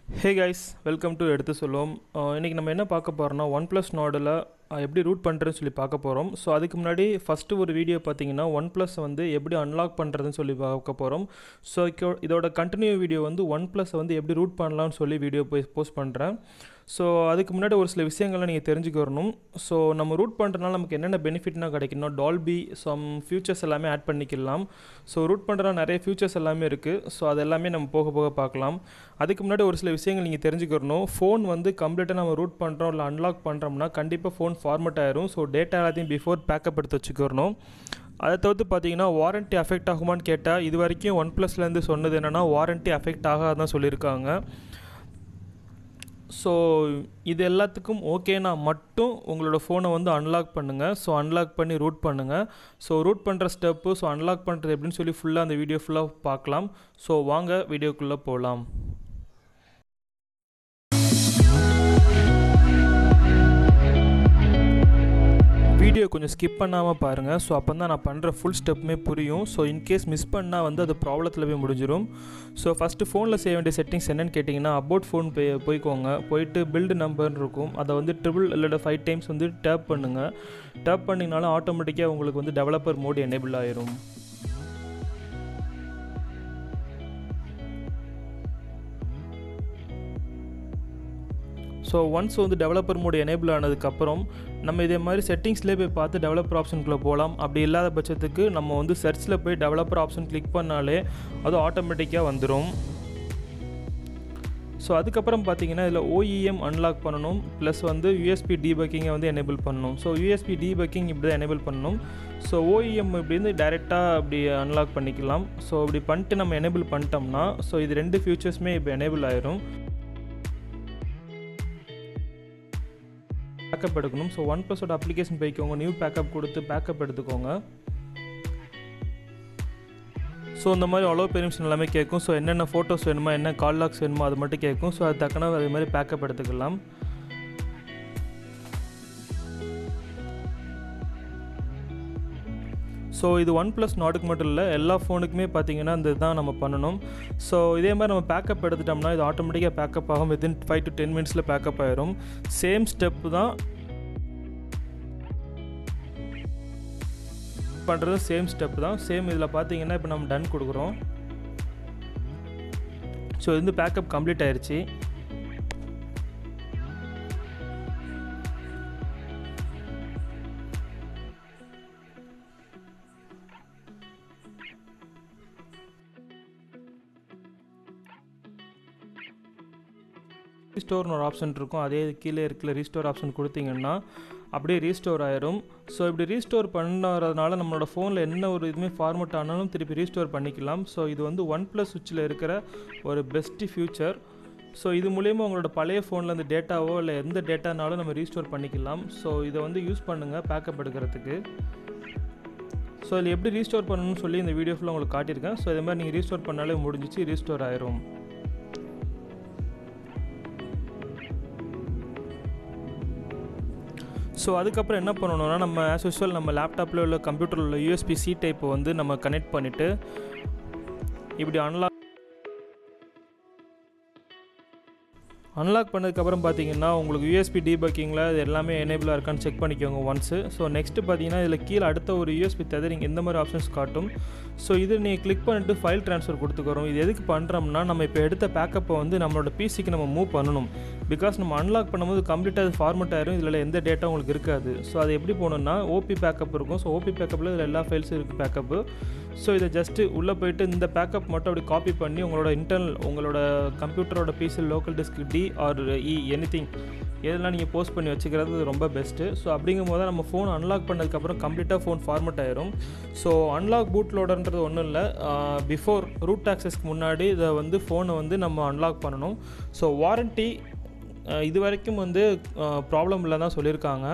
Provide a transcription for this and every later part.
hey guys welcome to எடுத்து சொல்லுவோம் இன்றைக்கி நம்ம என்ன பார்க்க போகிறோம்னா ஒன் ப்ளஸ் நாடில் எப்படி ரூட் பண்ணுறதுன்னு சொல்லி பார்க்க போகிறோம் ஸோ அதுக்கு முன்னாடி ஃபஸ்ட்டு ஒரு வீடியோ பார்த்தீங்கன்னா ஒன் ப்ளஸ் வந்து எப்படி அன்லாக் பண்ணுறதுன்னு சொல்லி பார்க்க போகிறோம் ஸோ இதோட கண்டினியூ வீடியோ வந்து ஒன் ப்ளஸ் வந்து எப்படி ரூட் பண்ணலாம்னு சொல்லி வீடியோ போய் போஸ்ட் பண்ணுறேன் ஸோ அதுக்கு முன்னாடி ஒரு சில விஷயங்கள்லாம் நீங்கள் தெரிஞ்சுக்கிறணும் ஸோ நம்ம ரூட் பண்ணுறதுனால நமக்கு என்னென்ன பெனிஃபிட்னா கிடைக்கணும் டால்பி சம் ஃபியூச்சர்ஸ் எல்லாமே ஆட் பண்ணிக்கலாம் ஸோ ரூட் பண்ணுறதுனால நிறைய ஃபியூச்சர்ஸ் எல்லாமே இருக்குது ஸோ அது எல்லாமே நம்ம போக போக பார்க்கலாம் அதுக்கு முன்னாடி ஒரு சில விஷயங்கள் நீங்கள் தெரிஞ்சுக்கிறணும் ஃபோன் வந்து கம்ப்ளீட்டாக நம்ம ரூட் பண்ணுறோம் இல்லை அன்லாக் பண்ணுறோம்னா கண்டிப்பாக ஃபோன் ஃபார்மட் ஆயிரும் ஸோ டேட்டா எல்லாத்தையும் பிஃபோர் பேக்கப் எடுத்து வச்சுக்கிறணும் அதை தவிர்த்து பார்த்தீங்கன்னா வாரண்ட்டி அஃபெக்ட் ஆகுமான்னு கேட்டால் இது வரைக்கும் ஒன் ப்ளஸ்லேருந்து சொன்னது என்னென்னா வாரண்ட்டி அஃபெக்ட் ஆகாதான் சொல்லியிருக்காங்க ஸோ இது எல்லாத்துக்கும் ஓகேனா மட்டும் உங்களோட ஃபோனை வந்து அன்லாக் பண்ணுங்கள் ஸோ அன்லாக் பண்ணி ரூட் பண்ணுங்கள் ஸோ ரூட் பண்ணுற ஸ்டெப்பு ஸோ அன்லாக் பண்ணுறது எப்படின்னு சொல்லி ஃபுல்லாக அந்த வீடியோ ஃபுல்லாக பார்க்கலாம் ஸோ வாங்க வீடியோக்குள்ளே போகலாம் வீடியோ கொஞ்சம் ஸ்கிப் பண்ணாமல் பாருங்கள் ஸோ அப்போ தான் நான் பண்ணுற ஃபுல் ஸ்டெப்புமே புரியும் ஸோ இன்கேஸ் மிஸ் பண்ணால் வந்து அது ப்ராப்ளத்தில் போய் முடிஞ்சிடும் ஸோ ஃபஸ்ட்டு ஃபோனில் செய்ய வேண்டிய செட்டிங்ஸ் என்னென்னு கேட்டிங்கன்னா அபவுட் ஃபோன் போய் போய்க்கோங்க போயிட்டு பில்டு நம்பர்னு இருக்கும் அதை வந்து ட்ரிபிள் இல்லைட ஃபைவ் டைம்ஸ் வந்து டேப் பண்ணுங்கள் டேப் பண்ணிங்கனாலும் ஆட்டோமேட்டிக்காக உங்களுக்கு வந்து டெவலப்பர் மோட் எனேபிள் ஆயிரும் ஸோ ஒன்ஸ் வந்து டெவலப்பர் மோடு எனேபிள் ஆனதுக்கப்புறம் நம்ம இதே மாதிரி செட்டிங்ஸ்லேயே போய் பார்த்து டெவலப்பர் ஆப்ஷனுக்குள்ளே போகலாம் அப்படி இல்லாத பட்சத்துக்கு நம்ம வந்து சர்ச்சில் போய் டெவலப்பர் ஆப்ஷன் கிளிக் பண்ணாலே அது ஆட்டோமேட்டிக்காக வந்துடும் ஸோ அதுக்கப்புறம் பார்த்தீங்கன்னா இதில் ஓஇஎம் அன்லாக் பண்ணணும் ப்ளஸ் வந்து யூஎஸ்பி டீபக்கிங்கை வந்து எனேபிள் பண்ணணும் ஸோ யூஎஸ்பி டீபக்கிங் இப்படி தான் எனேபிள் பண்ணணும் ஸோ ஓஇஎம் இப்படி வந்து டைரெக்டாக அப்படி அன்லாக் பண்ணிக்கலாம் ஸோ இப்படி பண்ணிட்டு நம்ம எனேபிள் பண்ணிட்டோம்னா ஸோ இது ரெண்டு ஃபியூச்சர்ஸுமே இப்போ எனேபிள் ஆயிரும் பேக்கப் எடுக்கணும் ஸோ ஒன் ப்ளஸோட அப்ளிகேஷன் போய்க்கோங்க நியூ பேக்கப் கொடுத்து பேக்கப் எடுத்துக்கோங்க ஸோ இந்த மாதிரி அலோ பெர்மிஷன் எல்லாமே கேட்கும் ஸோ என்னென்ன ஃபோட்டோஸ் வேணுமா என்ன கால் லாக்ஸ் வேணுமோ அது மட்டும் கேட்கும் ஸோ அது தக்கன அதே மாதிரி பேக்கப் எடுத்துக்கலாம் ஸோ இது ஒன் ப்ளஸ் நாட்டுக்கு மட்டும் இல்லை எல்லா ஃபோனுக்குமே பார்த்தீங்கன்னா இந்த இதுதான் நம்ம பண்ணணும் ஸோ இதே மாதிரி நம்ம பேக்கப் எடுத்துட்டோம்னா இது ஆட்டோமேட்டிக்காக பேக்கப் ஆகும் வித்தின் ஃபைவ் டு டென் மினிட்ஸில் பேக்கப் ஆயிரும் சேம் ஸ்டெப் தான் பண்ணுறது சேம் ஸ்டெப் தான் சேம் இதில் பார்த்தீங்கன்னா இப்போ நம்ம டன் கொடுக்குறோம் ஸோ இது வந்து பேக்கப் கம்ப்ளீட் ஆயிடுச்சு ரீஸ்டோர்னு ஒரு ஆப்ஷன் இருக்கும் அதே கீழே இருக்கிற ரீஸ்டோர் ஆப்ஷன் கொடுத்தீங்கன்னா அப்படியே ரீஸ்டோர் ஆயிரும் ஸோ இப்படி ரீஸ்டோர் பண்ணுறதுனால நம்மளோட ஃபோனில் என்ன ஒரு இதுவுமே ஃபார்மட் ஆனாலும் திருப்பி ரீஸ்டோர் பண்ணிக்கலாம் ஸோ இது வந்து ஒன் ப்ளஸ் சுவிட்சில் இருக்கிற ஒரு பெஸ்ட்டு ஃபியூச்சர் ஸோ இது மூலயமா உங்களோட பழைய ஃபோனில் இந்த டேட்டாவோ இல்லை எந்த டேட்டானாலும் நம்ம ரீஸ்டோர் பண்ணிக்கலாம் ஸோ இதை வந்து யூஸ் பண்ணுங்கள் பேக்கப் எடுக்கிறதுக்கு ஸோ இதில் எப்படி ரீஸ்டோர் பண்ணணும்னு சொல்லி இந்த வீடியோ ஃபுல்லாக உங்களுக்கு காட்டியிருக்கேன் ஸோ இதே மாதிரி நீங்கள் ரீஸ்டோர் பண்ணாலே முடிஞ்சிச்சு ரீஸ்டோர் ஆயிரும் ஸோ அதுக்கப்புறம் என்ன பண்ணணும்னா நம்ம ஆஸ் யூஸ்வல் நம்ம லேப்டாப்பில் உள்ள கம்ப்யூட்டரில் உள்ள யூஎஸ்பி சி டைப்பை வந்து நம்ம கனெக்ட் பண்ணிவிட்டு இப்படி அன்லாக் அன்லாக் பண்ணதுக்கப்புறம் பார்த்தீங்கன்னா உங்களுக்கு யூஎஸ்பி டீபக்கிங்கில் இது எல்லாமே எனேபிளாக இருக்கான்னு செக் பண்ணிக்கோங்க ஒன்ஸு ஸோ நெக்ஸ்ட்டு பார்த்தீங்கன்னா இதில் கீழே அடுத்த ஒரு யூஎஸ்பி தவிர இந்த மாதிரி ஆப்ஷன்ஸ் காட்டும் ஸோ இது நீங்கள் கிளிக் பண்ணிட்டு ஃபைல் ட்ரான்ஸ்ஃபர் கொடுத்துக்கிறோம் இது எதுக்கு பண்ணுறோம்னா நம்ம இப்போ எடுத்த பேக்கப்பை வந்து நம்மளோட பிசிக்கு நம்ம மூவ் பண்ணணும் பிகாஸ் நம்ம அன்லாக் பண்ணும்போது கம்ப்ளீட்டாக அது ஃபார்மெட் ஆயிரும் இதில் எந்த டேட்டா உங்களுக்கு இருக்காது ஸோ அது எப்படி போகணுன்னா ஓபி பேக்கப் இருக்கும் ஸோ ஓபி பேக்கப்பில் இதில் எல்லா ஃபைல்ஸும் இருக்குது பேக்கப்பு ஸோ இதை ஜஸ்ட்டு உள்ளே போயிட்டு இந்த பேக்கப் மட்டும் அப்படி காப்பி பண்ணி உங்களோட இன்டர்னல் உங்களோட கம்ப்யூட்டரோட PC local disk D R E anything எதெல்லாம் நீங்கள் போஸ்ட் பண்ணி வச்சுக்கிறது ரொம்ப பெஸ்ட்டு ஸோ அப்படிங்கும் போது நம்ம ஃபோன் அன்லாக் பண்ணதுக்கப்புறம் கம்ப்ளீட்டாக ஃபோன் ஃபார்மெட் ஆயிரும் ஸோ அன்லாக் பூட் லோடர்ன்றது ஒன்றும் இல்லை பிஃபோர் ரூட் ஆக்சஸ்க்கு முன்னாடி இதை வந்து ஃபோனை வந்து நம்ம அன்லாக் பண்ணணும் ஸோ வாரண்ட்டி இது வரைக்கும் வந்து ப்ராப்ளம் இல்லை தான் சொல்லியிருக்காங்க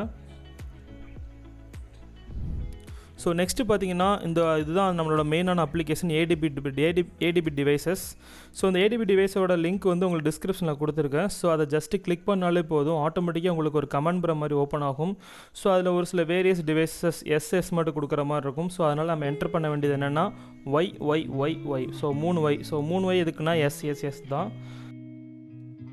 ஸோ நெக்ஸ்ட்டு பார்த்தீங்கன்னா இந்த இதுதான் நம்மளோட மெயினான application ADB AD ADB devices so இந்த ஏடிபி டிவைஸோட லிங்க் வந்து உங்களுக்கு டிஸ்கிரிப்ஷனில் கொடுத்துருக்கேன் ஸோ அதை ஜஸ்ட்டு கிளிக் பண்ணாலே போதும் ஆட்டோமேட்டிக்காக உங்களுக்கு ஒரு கமெண்ட் பர மாதிரி ஓப்பன் ஆகும் ஸோ அதில் ஒரு சில வேரியஸ் டிவைசஸ் எஸ்எஸ் மட்டும் கொடுக்குற மாதிரி இருக்கும் ஸோ அதனால் நம்ம என்டர் பண்ண வேண்டியது என்னென்னா Y Y Y Y so மூணு ஒய் ஸோ மூணு ஒய் எதுக்குன்னா எஸ் எஸ் எஸ் தான்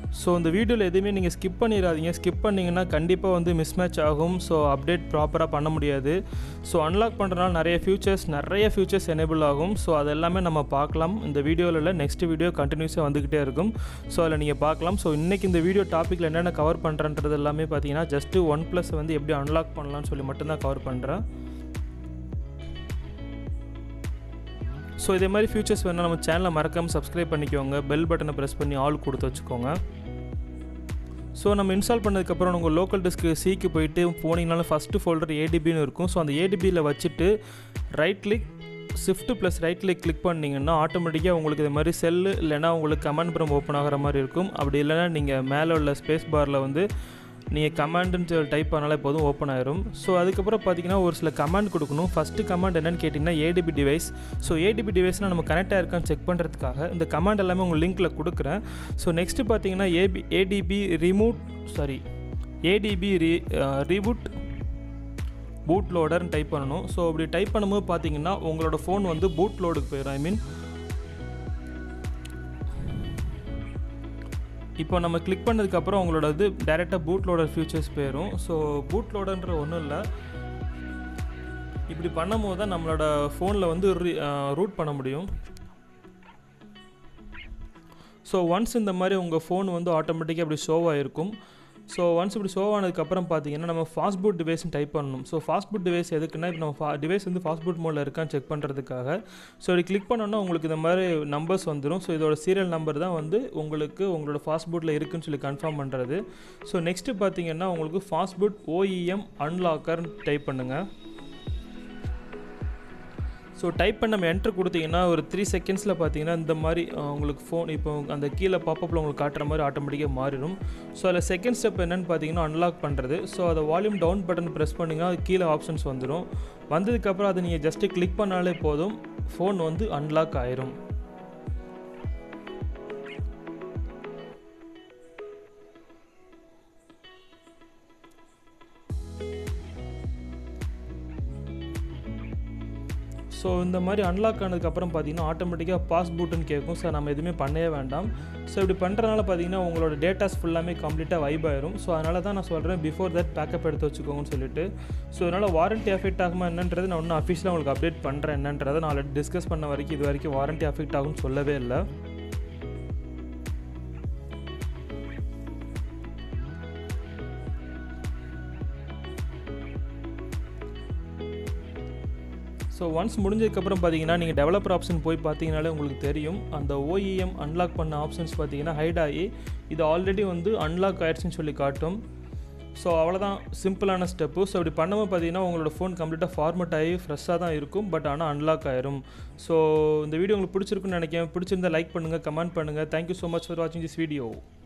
ஸோ இந்த வீடியோவில் எதுவுமே நீங்கள் ஸ்கிப் பண்ணிடாதீங்க ஸ்கிப் பண்ணிங்கன்னா கண்டிப்பாக வந்து மிஸ் மேட்ச் ஆகும் ஸோ அப்டேட் ப்ராப்பராக பண்ண முடியாது ஸோ அன்லாக் பண்ணுறதுனால நிறைய ஃபியூச்சர்ஸ் நிறைய ஃபியூச்சர்ஸ் எனேபிள் ஆகும் ஸோ அது எல்லாமே நம்ம பார்க்கலாம் இந்த வீடியோவில் இல்லை நெக்ஸ்ட் வீடியோ கண்டினியூஸாக வந்துக்கிட்டே இருக்கும் ஸோ அதில் நீங்கள் பார்க்கலாம் ஸோ இன்றைக்கி இந்த வீடியோ டாப்பிக்கில் என்னென்ன கவர் பண்ணுறன்றது எல்லாமே பார்த்தீங்கன்னா ஜஸ்ட்டு ஒன் ப்ளஸ் வந்து எப்படி அன்லாக் பண்ணலாம்னு சொல்லி மட்டும்தான் கவர் பண்ணுறேன் ஸோ இதே மாதிரி ஃபியூச்சர்ஸ் வேணால் நம்ம சேனலை மறக்காமல் சப்ஸ்கிரைப் பண்ணிக்கோங்க பெல் பட்டனை ப்ரெஸ் பண்ணி ஆல் கொடுத்து வச்சுக்கோங்க ஸோ நம்ம இன்ஸ்டால் பண்ணதுக்கப்புறம் உங்கள் லோக்கல் டிஸ்க்கு சிக்கு போயிட்டு போனீங்கனாலும் ஃபஸ்ட்டு ஃபோல்டர் ஏடிபின்னு இருக்கும் ஸோ அந்த ஏடிபியில் வச்சுட்டு right click shift plus right click click பண்ணிங்கன்னா ஆட்டோமேட்டிக்காக உங்களுக்கு இது மாதிரி செல்லு இல்லைனா உங்களுக்கு கமெண்ட் ப்ரம் ஓப்பன் ஆகிற மாதிரி இருக்கும் அப்படி இல்லைனா நீங்கள் மேலே உள்ள ஸ்பேஸ் பாரில் வந்து நீங்கள் கமாண்டுன்னு டைப் பண்ணாலே போதும் ஓப்பன் ஆயிரும் ஸோ அதுக்கப்புறம் பார்த்தீங்கன்னா ஒரு சில கமாண்ட் கொடுக்கணும் ஃபஸ்ட்டு கமாண்ட் என்னென்னு கேட்டிங்கன்னா ஏடிபி டிவைஸ் ஸோ ஏடிபி டிவைஸ்னால் நம்ம கனெக்டாக இருக்கான்னு செக் பண்ணுறதுக்காக இந்த கமாண்ட் எல்லாமே உங்கள் லிங்க்கில் கொடுக்குறேன் ஸோ நெக்ஸ்ட்டு பார்த்தீங்கன்னா AB ADB remote sorry ADB re reboot boot லோடர்னு டைப் பண்ணணும் ஸோ அப்படி டைப் பண்ணும்போது பார்த்தீங்கன்னா உங்களோட ஃபோன் வந்து பூட் லோடுக்கு போயிடும் ஐ மீன் இப்போ நம்ம கிளிக் பண்ணதுக்கப்புறம் உங்களோட இது டேரெக்டாக பூட் லோடர் ஃபியூச்சர்ஸ் போயிடும் ஸோ பூட் லோடர்ன்ற ஒன்றும் இல்லை இப்படி பண்ணும்போது தான் நம்மளோட ஃபோனில் வந்து ரூட் பண்ண முடியும் ஸோ ஒன்ஸ் இந்த மாதிரி உங்கள் ஃபோன் வந்து ஆட்டோமேட்டிக்காக அப்படி ஷோவாக இருக்கும் ஸோ ஒன்ஸ் இப்படி ஷோ ஆனதுக்கப்புறம் பார்த்தீங்கன்னா நம்ம ஃபாஸ்ட் புட் டிவைஸ்னு டைப் பண்ணணும் ஸோ ஃபாஸ்ட் புட் டிவைஸ் எதுக்குன்னா இப்போ நம்ம ஃபா டிவைஸ் வந்து ஃபாஸ்ட் புட் மோடில் இருக்கான்னு செக் பண்ணுறதுக்காக ஸோ இப்படி கிளிக் பண்ணோன்னா உங்களுக்கு இந்த மாதிரி நம்பர்ஸ் வந்துடும் ஸோ இதோட சீரியல் நம்பர் தான் வந்து உங்களுக்கு உங்களோட ஃபாஸ்ட் புட்டில் இருக்குன்னு சொல்லி கன்ஃபார்ம் பண்ணுறது ஸோ நெக்ஸ்ட்டு பார்த்தீங்கன்னா உங்களுக்கு ஃபாஸ்ட் புட் ஓஇஎம் அன்லாக்கர்னு டைப் பண்ணுங்கள் ஸோ டைப் பண்ண நம்ம என்ட்ரு கொடுத்தீங்கன்னா ஒரு த்ரீ செகண்ட்ஸில் பார்த்தீங்கன்னா இந்த மாதிரி உங்களுக்கு ஃபோன் இப்போ அந்த கீழே பாப்பப்பில் உங்களுக்கு காட்டுற மாதிரி ஆட்டோமேட்டிக்காக மாறிடும் ஸோ அதில் செகண்ட் ஸ்டெப் என்னென்னு பார்த்தீங்கன்னா அன்லாக் பண்ணுறது ஸோ அதை வால்யூம் டவுன் பட்டன் ப்ரெஸ் பண்ணிங்கன்னா அது கீழே ஆப்ஷன்ஸ் வந்துடும் வந்ததுக்கப்புறம் அதை நீங்கள் ஜஸ்ட்டு கிளிக் பண்ணாலே போதும் ஃபோன் வந்து அன்லாக் ஆயிரும் ஸோ இந்த மாதிரி அன்லாக் ஆனதுக்கப்புறம் பார்த்தீங்கன்னா ஆட்டோமேட்டிக்காக பாஸ் பூட்டுன்னு கேட்கும் ஸோ நம்ம எதுவுமே பண்ணவே வேண்டாம் ஸோ இப்படி பண்ணுறதுனால பார்த்தீங்கன்னா உங்களோட டேட்டாஸ் ஃபுல்லாமே கம்ப்ளீட்டாக வைப் ஆயிரும் ஸோ அதனால தான் நான் சொல்கிறேன் பிஃபோர் தட் பேக்கப் எடுத்து வச்சுக்கோங்கன்னு சொல்லிட்டு ஸோ அதனால் வாரண்ட்டி அஃபெக்ட் ஆகுமா என்னன்றது நான் இன்னும் அஃபிஷியலாக உங்களுக்கு அப்டேட் பண்ணுறேன் என்னன்றதை நான் ஆல்ரெடி டிஸ்கஸ் பண்ண வரைக்கும் இது வரைக்கும் வாரண்ட்டி அஃபெக்ட் ஆகும்னு சொல்லவே இல்லை ஸோ ஒன்ஸ் முடிஞ்சதுக்கப்புறம் பார்த்தீங்கன்னா நீங்கள் டெவலப்பர் ஆப்ஷன் போய் பார்த்தீங்கனாலே உங்களுக்கு தெரியும் அந்த ஓஇஎம் அன்லாக் பண்ண ஆப்ஷன்ஸ் பார்த்தீங்கன்னா ஹைட் ஆகி இது ஆல்ரெடி வந்து அன்லாக் ஆயிடுச்சுன்னு சொல்லி காட்டும் ஸோ அவ்வளோதான் சிம்பிளான ஸ்டெப்பு ஸோ இப்படி பண்ணும்போது பார்த்தீங்கன்னா உங்களோட ஃபோன் கம்ப்ளீட்டாக ஃபார்மட் ஆகி ஃப்ரெஷ்ஷாக தான் இருக்கும் பட் ஆனால் அன்லாக் ஆயிரும் ஸோ இந்த வீடியோ உங்களுக்கு பிடிச்சிருக்குன்னு நினைக்கிறேன் பிடிச்சிருந்தா லைக் பண்ணுங்கள் கமெண்ட் பண்ணுங்கள் தேங்க்யூ ஸோ மச் ஃபார் வாட்சிங் திஸ் வீடியோ